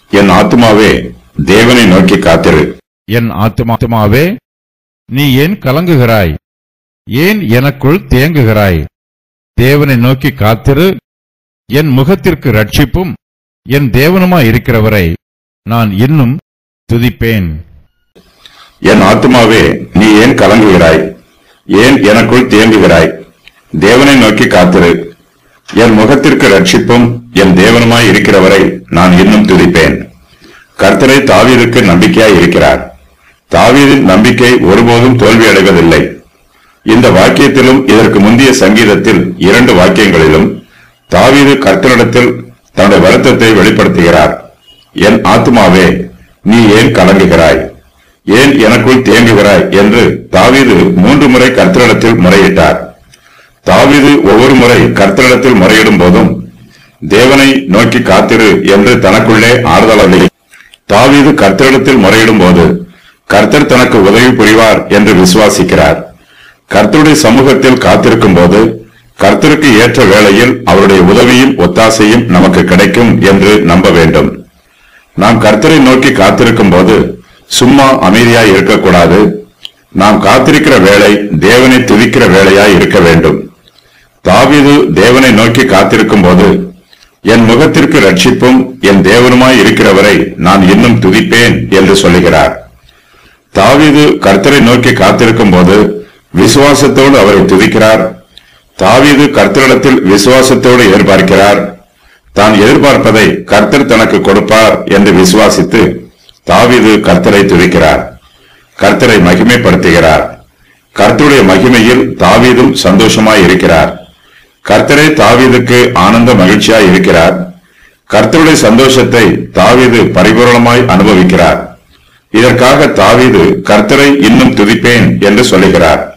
என் ஆத்துமாவே தேவனை நோக்கி காத்திரு என் ஆத்துமாவே நீ ஏன் கலங்குகிறாய் ஏன் எனக்குள் தேங்குகிறாய் தேவனை நோக்கி காத்திரு என் முகத்திற்கு ரட்சிப்பும் என் தேவனுமாய் இருக்கிறவரை நான் இன்னும் துதிப்பேன் என் ஆத்துமாவே நீ ஏன் கலங்குகிறாய் ஏன் எனக்குள் தேங்குகிறாய் தேவனை நோக்கி காத்திரு என் முகத்திற்கு ரட்சிப்பும் என் தேவனுமாய் இருக்கிறவரை நான் இன்னும் துதிப்பேன் கர்த்தரை தாவீதுக்கு நம்பிக்கையாய் இருக்கிறார் தாவீதின் நம்பிக்கை ஒருபோதும் தோல்வியடைவதில்லை இந்த வாக்கியத்திலும் இதற்கு முந்தைய சங்கீதத்தில் இரண்டு வாக்கியங்களிலும் தாவீது கர்த்தரிடத்தில் தன்னுடைய வருத்தத்தை வெளிப்படுத்துகிறார் என் ஆத்துமாவே நீ ஏன் கலங்குகிறாய் ஏன் எனக்குள் தேங்குகிறாய் என்று தாவீது மூன்று முறை கர்த்தரிடத்தில் முறையிட்டார் தாவீது ஒவ்வொரு முறை கர்த்தரிடத்தில் முறையிடும் போதும் தேவனை நோக்கி காத்திரு என்று தனக்குள்ளே ஆறுதல் அள்ளி தாவீது கர்த்தரிடத்தில் முறையிடும் போது கர்த்தர் தனக்கு உதவி புரிவார் என்று விசுவாசிக்கிறார் கர்த்தருடைய சமூகத்தில் காத்திருக்கும் போது கர்த்தருக்கு ஏற்ற வேளையில் அவருடைய உதவியும் ஒத்தாசையும் நமக்கு கிடைக்கும் என்று நம்ப வேண்டும் நாம் கர்த்தரை நோக்கி காத்திருக்கும் போது சும்மா அமைதியாய் இருக்கக்கூடாது நாம் காத்திருக்கிற வேளை தேவனை துதிக்கிற வேளையாய் இருக்க வேண்டும் தாவீது தேவனை நோக்கி காத்திருக்கும் போது என் முகத்திற்கு ரட்சிப்பும் என் தேவனுமாய் இருக்கிறவரை நான் இன்னும் துதிப்பேன் என்று சொல்லுகிறார் தாவீது கர்த்தரை நோக்கி காத்திருக்கும் போது விசுவாசத்தோடு அவரை துதிக்கிறார் தாவீது கர்த்தரிடத்தில் விசுவாசத்தோடு எதிர்பார்க்கிறார் தான் எதிர்பார்ப்பதை கர்த்தர் தனக்கு கொடுப்பார் என்று விசுவாசித்து தாவீது கர்த்தரை துதிக்கிறார் கர்த்தரை மகிமைப்படுத்துகிறார் கர்த்தருடைய மகிமையில் தாவீதும் சந்தோஷமாய் இருக்கிறார் கர்த்தரே தாவீதுக்கு ஆனந்த மகிழ்ச்சியாய் இருக்கிறார் கர்த்தருடைய சந்தோஷத்தை தாவீது பரிபூரணமாய் அனுபவிக்கிறார் இதற்காக தாவீது கர்த்தரை இன்னும் துதிப்பேன் என்று சொல்லுகிறார்